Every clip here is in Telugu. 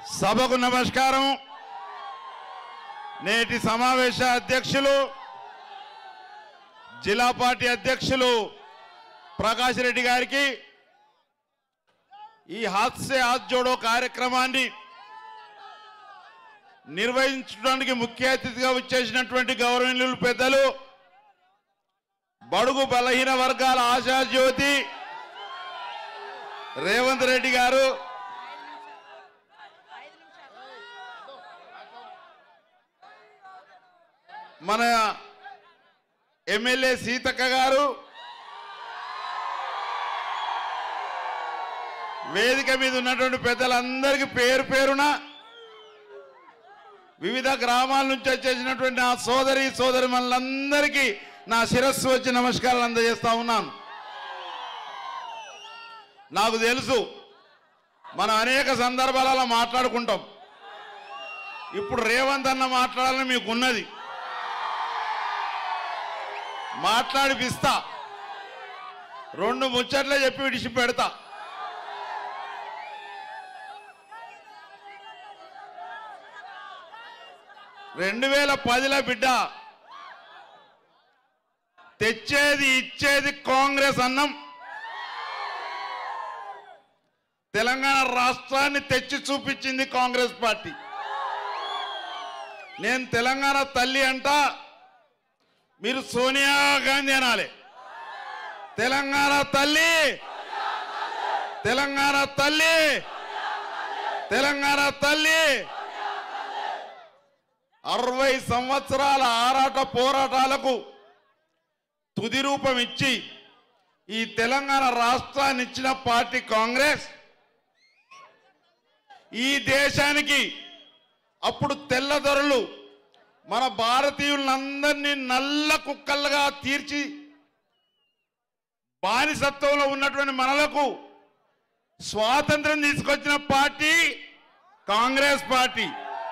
సభకు నమస్కారం నేటి సమావేశ అధ్యక్షులు జిల్లా పార్టీ అధ్యక్షులు ప్రకాష్ రెడ్డి గారికి ఈ హాస్య హాత్ జోడో కార్యక్రమాన్ని నిర్వహించడానికి ముఖ్య అతిథిగా వచ్చేసినటువంటి గౌరవనీయులు పెద్దలు బడుగు బలహీన వర్గాల ఆశాజ్యోతి రేవంత్ రెడ్డి గారు మన ఎమ్మెల్యే సీతక్క గారు వేదిక మీద ఉన్నటువంటి పెద్దలందరికీ పేరు పేరున వివిధ గ్రామాల నుంచి వచ్చేసినటువంటి నా సోదరి సోదరి మనందరికీ నా శిరస్సు వచ్చి నమస్కారాలు అందజేస్తా ఉన్నాను నాకు తెలుసు మనం అనేక సందర్భాలలో మాట్లాడుకుంటాం ఇప్పుడు రేవంత్ అన్న మాట్లాడాలని మీకు ఉన్నది మాట్లాడిపిస్తా రెండు ముచ్చట్లే చెప్పి విడిచి పెడతా రెండు వేల పదిలో బిడ్డ తెచ్చేది ఇచ్చేది కాంగ్రెస్ అన్నం తెలంగాణ రాష్ట్రాన్ని తెచ్చి చూపించింది కాంగ్రెస్ పార్టీ నేను తెలంగాణ తల్లి అంట మీరు సోనియా గాంధీ అనాలి తెలంగాణ తల్లి తెలంగాణ తల్లి తెలంగాణ తల్లి అరవై సంవత్సరాల ఆరాట పోరాటాలకు తుది రూపం ఇచ్చి ఈ తెలంగాణ రాష్ట్రాన్ని ఇచ్చిన పార్టీ కాంగ్రెస్ ఈ దేశానికి అప్పుడు తెల్లదొరలు మన భారతీయులందరినీ నల్ల కుక్కలుగా తీర్చి బానిసత్వంలో ఉన్నటువంటి మనలకు స్వాతంత్రం తీసుకొచ్చిన పార్టీ కాంగ్రెస్ పార్టీ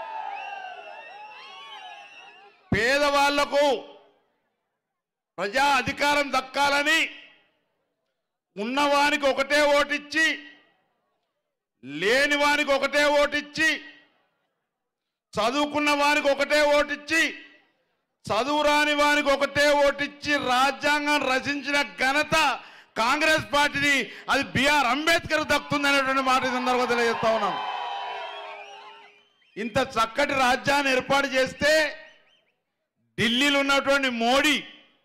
పేదవాళ్లకు ప్రజా అధికారం దక్కాలని ఉన్నవానికి ఒకటే ఓటిచ్చి లేని వానికి ఒకటే ఓటిచ్చి చదువుకున్న వానికి ఒకటే ఓటిచ్చి చదువు రాని వానికి ఒకటే ఓటిచ్చి రాజ్యాంగం రచించిన ఘనత కాంగ్రెస్ పార్టీని అది బిఆర్ అంబేద్కర్ దక్కుతుంది అనేటువంటి మాట ఈ సందర్భంగా తెలియజేస్తా ఉన్నాను ఇంత చక్కటి రాజ్యాన్ని ఏర్పాటు చేస్తే ఢిల్లీలో ఉన్నటువంటి మోడీ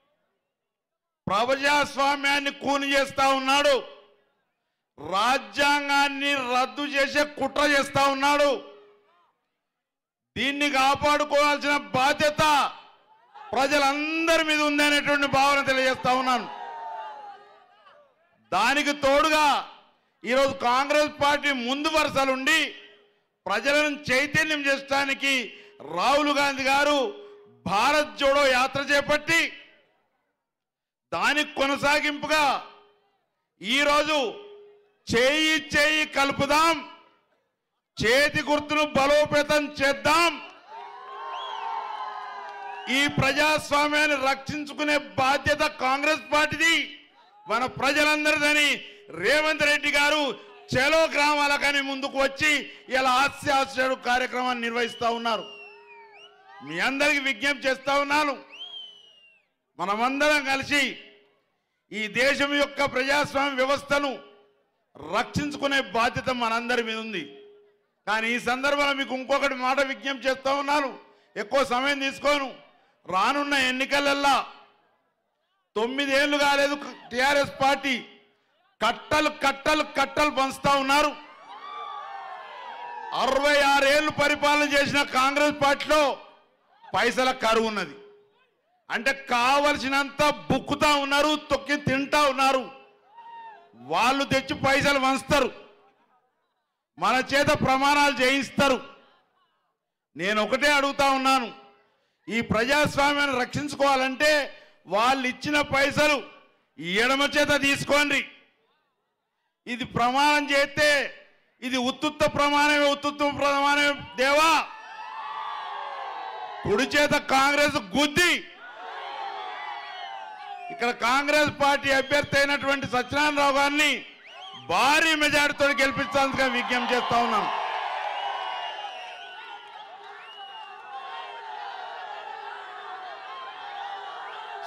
ప్రజాస్వామ్యాన్ని కూని చేస్తా ఉన్నాడు రాజ్యాంగాన్ని రద్దు చేసే కుట్ర చేస్తా ఉన్నాడు దీన్ని కాపాడుకోవాల్సిన బాధ్యత ప్రజలందరి మీద ఉంది అనేటువంటి భావన తెలియజేస్తా ఉన్నాను దానికి తోడుగా ఈరోజు కాంగ్రెస్ పార్టీ ముందు వరుసలుండి ప్రజలను చైతన్యం చేసడానికి రాహుల్ గాంధీ గారు భారత్ జోడో యాత్ర చేపట్టి దానికి కొనసాగింపుగా ఈరోజు చేయి చేయి కలుపుదాం చేతి గుర్తును బలోపేతం చేద్దాం ఈ ప్రజాస్వామ్యాన్ని రక్షించుకునే బాధ్యత కాంగ్రెస్ పార్టీది మన ప్రజలందరిదని రేవంత్ రెడ్డి గారు చెలో గ్రామాలకని ముందుకు వచ్చి ఇలా హాస్యాస్యుడు కార్యక్రమాన్ని నిర్వహిస్తా ఉన్నారు మీ అందరికి విజ్ఞప్తి చేస్తా ఉన్నాను మనమందరం కలిసి ఈ దేశం యొక్క ప్రజాస్వామ్య వ్యవస్థను రక్షించుకునే బాధ్యత మనందరి మీద ఉంది కానీ ఈ సందర్భంలో మీకు ఇంకొకటి మాట విజ్ఞప్తి చేస్తా ఉన్నాను ఎక్కువ సమయం తీసుకోను రానున్న ఎన్నికలల్లా తొమ్మిదేళ్లు కాలేదు టిఆర్ఎస్ పార్టీ కట్టలు కట్టలు కట్టలు పంచుతా ఉన్నారు అరవై ఆరేళ్లు పరిపాలన చేసిన కాంగ్రెస్ పార్టీలో పైసల కరువు ఉన్నది అంటే కావలసినంత బుక్కుతా ఉన్నారు తొక్కి తింటా ఉన్నారు వాళ్ళు తెచ్చి పైసలు వంచుతారు మన చేత ప్రమాణాలు చేయిస్తారు నేను ఒకటే అడుగుతా ఉన్నాను ఈ ప్రజాస్వామ్యాన్ని రక్షించుకోవాలంటే వాళ్ళు ఇచ్చిన పైసలు ఈ ఎడమ చేత తీసుకోండి ఇది ప్రమాణం చేస్తే ఇది ఉత్తుత్త ప్రమాణమే ఉత్తుత్త ప్రమాణమే దేవా కుడి చేత కాంగ్రెస్ గుద్ది ఇక్కడ కాంగ్రెస్ పార్టీ అభ్యర్థి అయినటువంటి సత్యనారాయణరావు గారిని భారీ మెజార్టీతో గెలిపించాల్సిందిగా విజ్ఞప్తి చేస్తా ఉన్నాం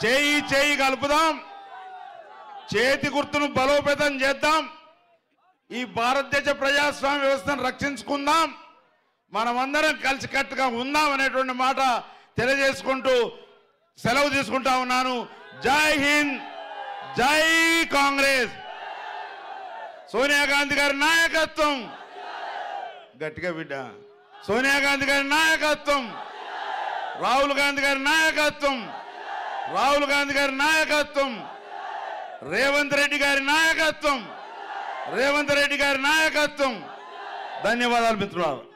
చేయి చేయి కలుపుదాం చేతి గుర్తును బలోపేతం చేద్దాం ఈ భారతదేశ ప్రజాస్వామ్య వ్యవస్థను రక్షించుకుందాం మనమందరం కలిసికట్టుగా ఉందాం అనేటువంటి మాట తెలియజేసుకుంటూ సెలవు తీసుకుంటా ఉన్నాను జై హింద్ జై కాంగ్రెస్ సోనియా గాంధీ గారి నాయకత్వం గట్టిగా బిడ్డ సోనియా గాంధీ గారి నాయకత్వం రాహుల్ గాంధీ గారి నాయకత్వం రాహుల్ గాంధీ గారి నాయకత్వం రేవంత్ రెడ్డి గారి నాయకత్వం రేవంత్ రెడ్డి గారి నాయకత్వం ధన్యవాదాలు మిత్రులారు